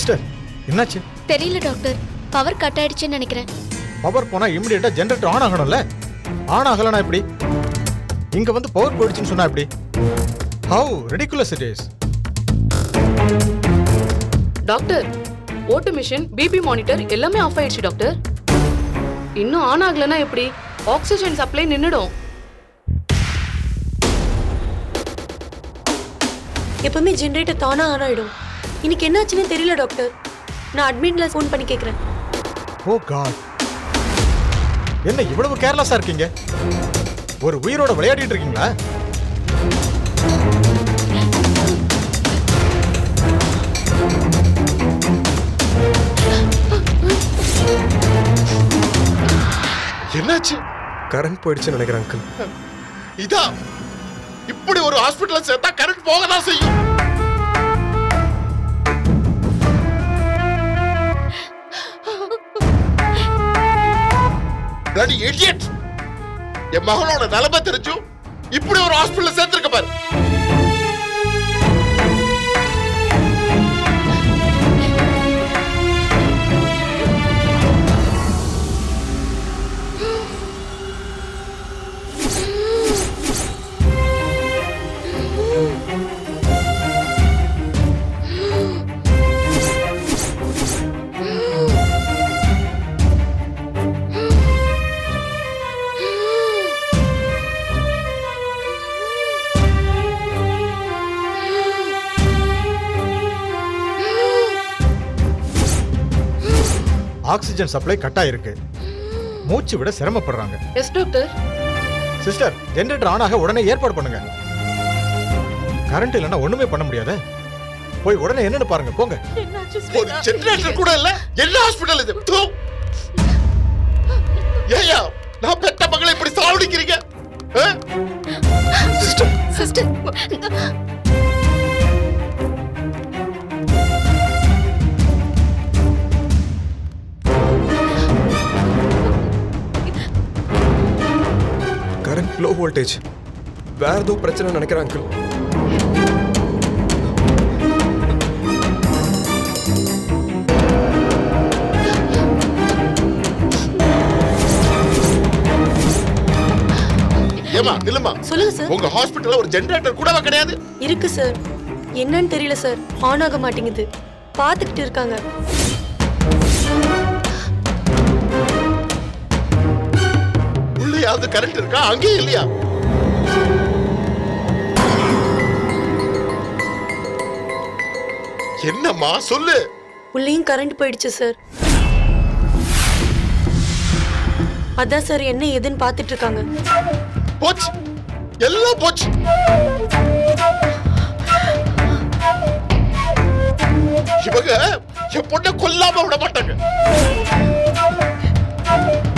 Sister என்னாச்சு தெரியல doctor power cut ஆயிடுச்சுன்னு நினைக்கிறேன் பவர் போனா இமிடியேட்டா ஜெனரேட்டர் ஆன் ஆகணும்ல ஆன் ஆகலனா எப்படி இங்க வந்து பவர் போயிடுச்சுன்னு சொன்னா எப்படி how ridiculous it is doctor ஓட்டு மிஷின் பிபி மானிட்டர் எல்லாமே ஆஃப் ஆயிடுச்சு டாக்டர் இன்னும் ஆன் ஆகலைன்னா எப்படி ஆக்சிஜன் சப்ளை நின்னுடும் எப்பவுமே ஜென்ரேட்டர் தானா ஆன் ஆயிடும் இன்னைக்கு என்னாச்சுன்னு தெரியல டாக்டர் நான் அட்மிட்ல ஃபோன் பண்ணி கேட்குறேன் ஓ காட் என்ன இவ்வளவு கேர்லெஸ்ஸா இருக்கீங்க ஒரு உயிரோட விளையாடிட்டு இருக்கீங்களா என்னாச்சு கரண்ட் போயிடுச்சுன்னு நினைக்கிறேன் அங்கிள் இதா இப்படி ஒரு ஹாஸ்பிடல்ல சேர்த்தா கரண்ட் போக தான் செய்யும் Bloody idiot! என் மகளோட நிலைமை தெரிஞ்சும் இப்படி ஒரு ஹாஸ்பிடல்ல சேர்த்திருக்க பாரு ஆக்சிஜன் சப்ளை கட் ஆயிருக்கு மூச்சு விட சிரமப்படுறாங்க yes doctor sister generator on ஆக உடனே ஏற்பாடு பண்ணுங்க கரண்ட் இல்லைன்னா ஒண்ணுமே பண்ண முடியாத போய் உடனே என்னன்னு பாருங்க போங்க ஒரு ஜெனரேட்டர் கூட இல்ல என்ன ஹாஸ்பிடல் இது தூ. ஏய்யா நான் பெத்த மகளை இப்படி சாவடிக்கிறீங்க ஆ? சிஸ்டர் கரண்ட் லோ வோல்டேஜ் வேற ஏதோ பிரச்சனை நினைக்கிறேன் அங்கிள் ஏமா நில்லுமா சொல்லுங்க சார் உங்க ஹாஸ்பிடல்ல ஒரு ஜெனரேட்டர் கூடவா கிடையாது இருக்கு சார் என்னன்னு தெரியல சார் ஆன் ஆக மாட்டேங்குது பார்த்துக்கிட்டு இருக்காங்க உள்ளேயாவது கரண்ட் இருக்கா அங்கேயும் இல்லையா என்னம்மா சொல்லு உள்ளேயும் கரண்ட் போயிடுச்சு சார் அதான் சார் என்ன ஏதுன்னு பார்த்துட்டு இருக்காங்க போச்சு எல்லாம் போச்சு இவங்க என் பொண்ணை கொல்லாம விட மாட்டாங்க